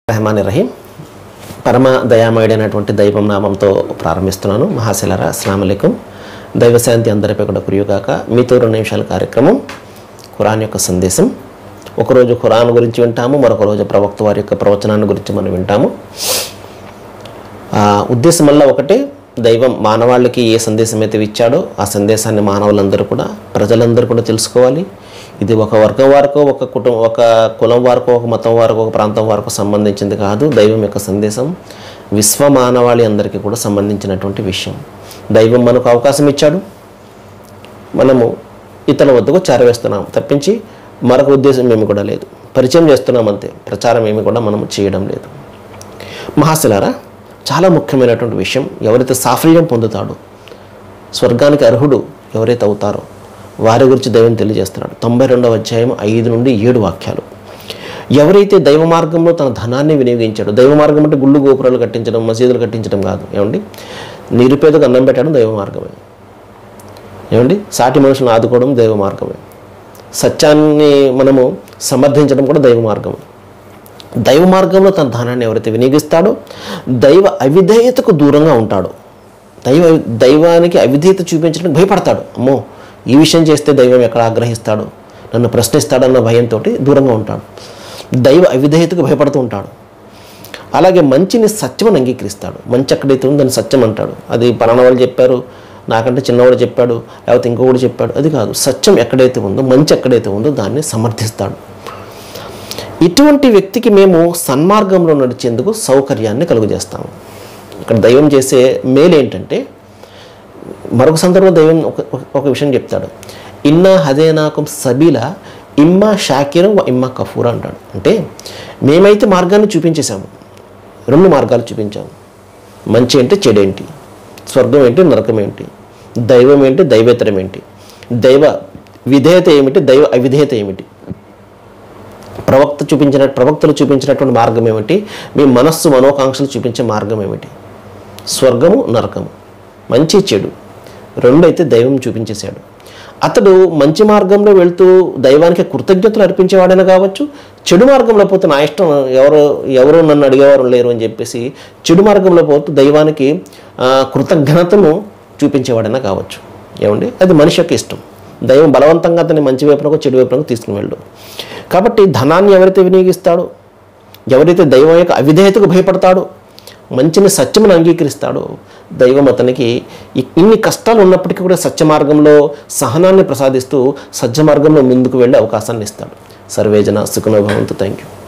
రెహమాని రహీం పరమ దయామయుడైనటువంటి దైవం నామంతో ప్రారంభిస్తున్నాను మహాశిలరా అస్సలం అలైకుం దైవశాంతి అందరిపై కూడా కురియుగాక మీతో రెండు నిమిషాల కార్యక్రమం ఖురాన్ యొక్క సందేశం ఒకరోజు ఖురాన్ గురించి వింటాము మరొక రోజు ప్రవక్త వారి యొక్క ప్రవచనాన్ని గురించి మనం వింటాము ఆ ఉద్దేశం వల్ల ఒకటే దైవం మానవాళికి ఏ సందేశం అయితే ఇచ్చాడో ఆ సందేశాన్ని మానవులందరూ కూడా ప్రజలందరూ కూడా తెలుసుకోవాలి ఇది ఒక వర్గం వారికో ఒక కుటుంబం ఒక కులం వారికో ఒక మతం వారికో ఒక ప్రాంతం వారికో సంబంధించింది కాదు దైవం యొక్క సందేశం విశ్వ మానవాళి అందరికీ కూడా సంబంధించినటువంటి విషయం దైవం మనకు అవకాశం ఇచ్చాడు మనము ఇతరుల వద్దకు చేరవేస్తున్నాం తప్పించి మరొక ఉద్దేశం ఏమి కూడా లేదు పరిచయం చేస్తున్నాం అంతే ప్రచారం ఏమి కూడా మనము చేయడం లేదు మహాశిలారా చాలా ముఖ్యమైనటువంటి విషయం ఎవరైతే సాఫల్యం పొందుతాడో స్వర్గానికి అర్హుడు ఎవరైతే అవుతారో వారి గురించి దైవం తెలియజేస్తున్నాడు తొంభై రెండవ అధ్యాయం ఐదు నుండి ఏడు వాక్యాలు ఎవరైతే దైవ మార్గంలో తన ధనాన్ని వినియోగించాడో దైవ మార్గం అంటే గుళ్ళు గోపురాలు కట్టించడం మసీదులు కట్టించడం కాదు ఏమండి నిరుపేదకు అన్నం పెట్టడం దైవ మార్గమే ఏమండి సాటి మనుషులను ఆదుకోవడం దైవ మార్గమే సత్యాన్ని మనము సమర్థించడం కూడా దైవ మార్గమే దైవ మార్గంలో తన ధనాన్ని ఎవరైతే వినియోగిస్తాడో దైవ అవిధేయతకు దూరంగా ఉంటాడో దైవ దైవానికి అవిధేయత చూపించడానికి భయపడతాడు అమ్మో ఈ విషయం చేస్తే దైవం ఎక్కడ ఆగ్రహిస్తాడు నన్ను ప్రశ్నిస్తాడన్న భయంతో దూరంగా ఉంటాడు దైవ అవిధేయతకు భయపడుతూ ఉంటాడు అలాగే మంచిని సత్యమని అంగీకరిస్తాడు మంచి ఎక్కడైతే ఉందో దాన్ని సత్యం అంటాడు అది పలానా వాళ్ళు చెప్పారు నాకంటే చిన్నవాడు చెప్పాడు లేకపోతే ఇంకొకడు చెప్పాడు అది కాదు సత్యం ఎక్కడైతే ఉందో మంచి ఎక్కడైతే ఉందో దాన్ని సమర్థిస్తాడు ఇటువంటి వ్యక్తికి మేము సన్మార్గంలో నడిచేందుకు సౌకర్యాన్ని కలుగజేస్తాము ఇక్కడ దైవం చేసే మేలు ఏంటంటే మరొక సందర్భంలో దైవం ఒక ఒక- ఒక విషయం చెప్తాడు ఇన్నా హదేనాకం సబీల ఇమ్మా షాకిరం ఇమ్మా కఫూర్ అంటాడు అంటే మేమైతే మార్గాన్ని చూపించేశాము రెండు మార్గాలు చూపించాము మంచి ఏంటి చెడేంటి స్వర్గం ఏంటి నరకం ఏంటి దైవం ఏంటి దైవేతరం ఏంటి దైవ విధేయత ఏమిటి దైవ అవిధేయత ఏమిటి ప్రవక్త చూపించిన ప్రవక్తలు చూపించినటువంటి మార్గం ఏమిటి మీ మనస్సు మనోకాంక్షలు చూపించే మార్గం ఏమిటి స్వర్గము నరకము మంచి చెడు రెండు అయితే దైవం చూపించేశాడు అతడు మంచి మార్గంలో వెళ్తూ దైవానికి కృతజ్ఞతలు అర్పించేవాడైనా కావచ్చు చెడు మార్గంలో పోతే నా ఇష్టం ఎవరు ఎవరు నన్ను అడిగేవారు లేరు అని చెప్పేసి చెడు మార్గంలో పోతూ దైవానికి ఆ, కృతజ్ఞతను చూపించేవాడైనా కావచ్చు ఏమండి అది మనిషి యొక్క ఇష్టం దైవం బలవంతంగా అతన్ని మంచి వైపునకు చెడు వైపునకు తీసుకుని వెళ్ళు కాబట్టి ధనాన్ని ఎవరైతే వినియోగిస్తాడో ఎవరైతే దైవం యొక్క అవిధేయతకు భయపడతాడో మంచిని సత్యమును అంగీకరిస్తాడో దైవం అతనికి ఇ- ఇన్ని కష్టాలు ఉన్నప్పటికీ కూడా సత్య మార్గంలో సహనాన్ని ప్రసాదిస్తూ సత్య మార్గంలో ముందుకు వెళ్ళే అవకాశాన్ని ఇస్తాడు సర్వేజన సుఖనోభవంతు థ్యాంక్ యూ